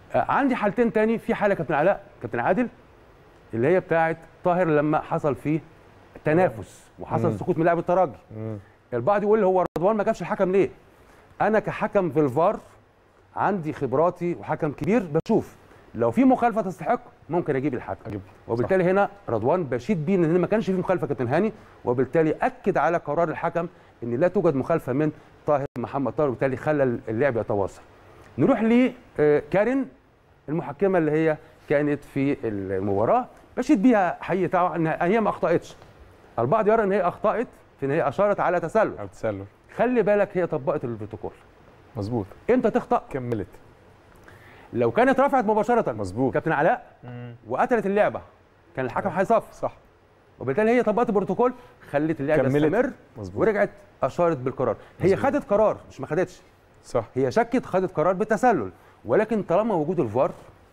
آه، عندي حالتين تاني في حاله كابتن علاء كابتن عادل اللي هي بتاعه طاهر لما حصل فيه تنافس وحصل سقوط من لاعب الترجي البعض يقول هو رضوان ما جابش الحكم ليه انا كحكم في الفار عندي خبراتي وحكم كبير بشوف لو في مخالفه تستحق ممكن اجيب الحكم أجيب. وبالتالي هنا رضوان بشيد بيه ان هنا ما كانش في مخالفه كابتن هاني وبالتالي اكد على قرار الحكم ان لا توجد مخالفه من طاهر محمد طاهر وبالتالي خلى اللعب يتواصل نروح لكارين المحكمه اللي هي كانت في المباراه بشيد بيها حقيقه طبعا ان هي ما اخطاتش البعض يرى ان هي اخطات في ان هي اشارت على تسلل على التسلل خلي بالك هي طبقت البروتوكول مظبوط امتى تخطا كملت لو كانت رفعت مباشره مظبوط. كابتن علاء وقتلت اللعبه كان الحكم هيصفر صح وبالتالي هي طبقت البروتوكول خلت اللعبه كملت. تستمر مظبوط. ورجعت اشارت بالقرار هي خدت قرار مش ما خدتش صح هي شكت خدت قرار بالتسلل ولكن طالما وجود الفار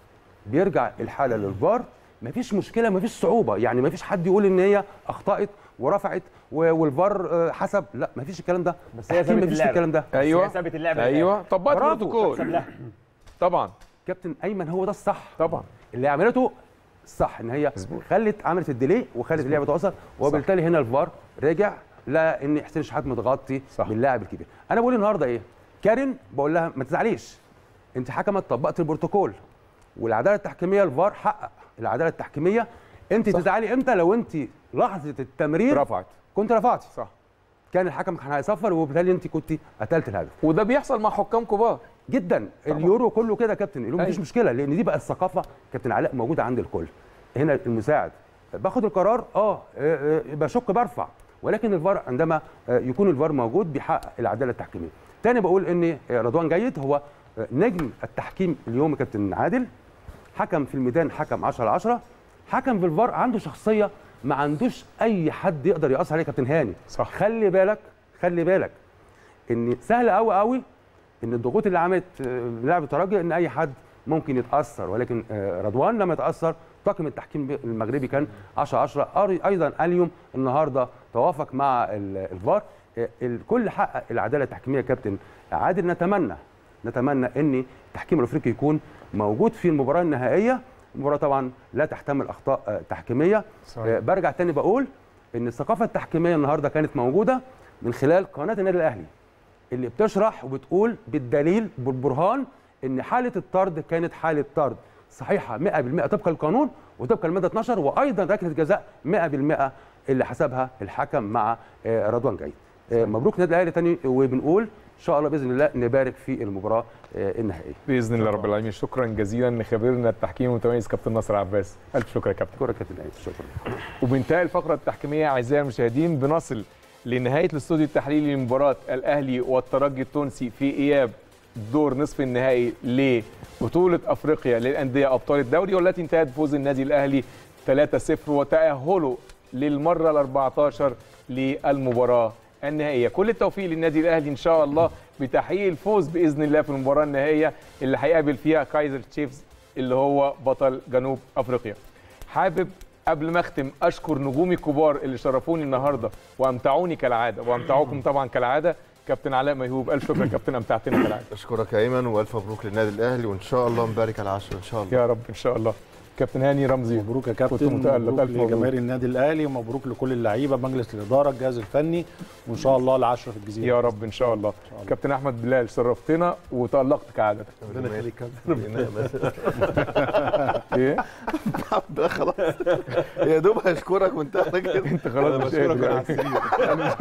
بيرجع الحاله للفار مفيش مشكله مفيش صعوبه يعني مفيش حد يقول ان هي اخطات ورفعت و- والفار آه، حسب لا مفيش الكلام ده بس هي أكيد سابت مفيش اللعبة. الكلام ده ايوه هي سابت اللعبة ايوه طبقت برافو. البروتوكول ساب لها طبعا كابتن ايمن هو ده الصح طبعا اللي عملته صح ان هي مظبوط. خلت عملت الديلي وخلت اللعبه تواصل وبالتالي هنا الفار رجع لا ان حسين شحات متغطي صح. باللاعب الكبير انا بقول النهارده ايه كارين بقول لها ما تزعليش انت حكمت طبقت البروتوكول والعداله التحكيميه الفار حقق العداله التحكيميه انت تزعلي امتى لو انت لحظه التمرير رفعت كنت رفعتي صح كان الحكم كان هيصفر وبالتالي انت كنت قتلت الهدف وده بيحصل مع حكام كبار جدا اليورو كله كده يا كابتن اليورو مفيش أيوة. مشكله لان دي بقى الثقافه كابتن علاء موجوده عند الكل هنا المساعد باخد القرار اه آه، آه، بشك برفع ولكن الفار عندما آه، يكون الفار موجود بيحقق العداله التحكيميه تاني بقول ان آه، رضوان جيد هو آه، نجم التحكيم اليوم يا كابتن عادل حكم في الميدان حكم 10 على 10 حكم في الفار عنده شخصيه ما عندوش اي حد يقدر يقص عليه كابتن هاني صح. خلي بالك خلي بالك ان سهل قوي قوي ان الضغوط اللي عملت آه، لاعب الترجي ان اي حد ممكن يتاثر ولكن آه، رضوان لما يتاثر طاقم التحكيم المغربي كان 10 10 أري- ايضا اليوم النهارده توافق مع ال- الفار آه، الكل حقق العداله التحكيميه يا كابتن عادل نتمنى نتمنى ان التحكيم الافريقي يكون موجود في المباراه النهائيه المباراه طبعا لا تحتمل اخطاء آه، تحكيميه صحيح. آه، برجع تاني بقول ان الثقافه التحكيميه النهارده كانت موجوده من خلال قناه النادي الاهلي اللي بتشرح وبتقول بالدليل بالبرهان ان حاله الطرد كانت حاله طرد صحيحه 100% طبقا للقانون وطبقا للماده 12 وايضا ركله جزاء 100% اللي حسبها الحكم مع آه، رضوان جيد آه، مبروك النادي الاهلي تاني وبنقول ان شاء الله باذن الله نبارك في المباراه آه، النهائيه باذن الله رب العالمين شكرا جزيلا لخبيرنا التحكيم المتميز كابتن ناصر عباس الف شكر يا كابتن شكرا كابتن ايمن شكرا وبانتهاء الفقره التحكيميه اعزائي المشاهدين بنصل لنهايه الاستوديو التحليلي لمباراه الاهلي والترجي التونسي في اياب دور نصف النهائي لبطوله افريقيا للانديه ابطال الدوري والتي انتهت بفوز النادي الاهلي 3-0 وتاهله للمره ال 14 للمباراه النهائيه كل التوفيق للنادي الاهلي ان شاء الله بتحقيق الفوز باذن الله في المباراه النهائيه اللي هيقابل فيها كايزر تشيفز اللي هو بطل جنوب افريقيا حابب قبل ما اختم اشكر نجومي الكبار اللي شرفوني النهارده وامتعوني كالعاده وامتعوكم طبعا كالعاده كابتن علاء ميهوب الف شكر يا كابتن امتعتنا كالعاده اشكرك يا ايمن والف مبروك للنادي الاهلي وان شاء الله نبارك على العشرة ان شاء الله يا رب ان شاء الله كابتن هاني رمزي مبروك يا كنت كابتن متألق. مبروك ألف مبروك. لجماهير النادي الاهلي ومبروك لكل اللعيبه مجلس الاداره الجهاز الفني وان شاء الله العشره في الجزيره يا رب ان شاء الله الله. كابتن احمد بلال شرفتنا وتالقت كعادتك ربنا يخليك يا ايه كابتن خلاص يا دوب هشكرك وانت كده انت خلاص مش قادر يعني.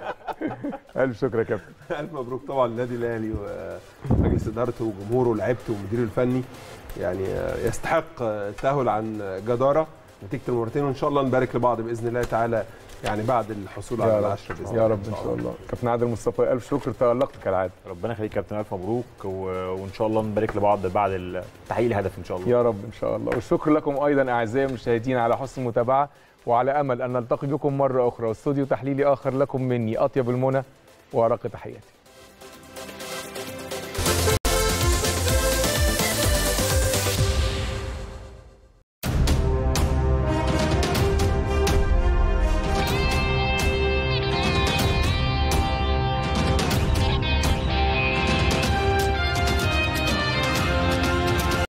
الف شكر يا كابتن الف مبروك طبعا للنادي الاهلي ومجلس ادارته وجمهوره ولاعيبته ومديره الفني يعني يستحق التاهل عن جداره نتيجه المباراتين وان شاء الله نبارك لبعض باذن الله تعالى يعني بعد الحصول يا على رب العشره باذن يا رب ان شاء الله كابتن عادل مصطفى الف شكر تالقت كالعاده ربنا يخليك يا كابتن الف مبروك و... وان شاء الله نبارك لبعض بعد تحقيق الهدف ان شاء الله يا رب ان شاء الله والشكر لكم ايضا اعزائي المشاهدين على حسن المتابعه وعلى امل ان نلتقي بكم مره اخرى واستوديو تحليلي اخر لكم مني اطيب المنى وارق تحياتي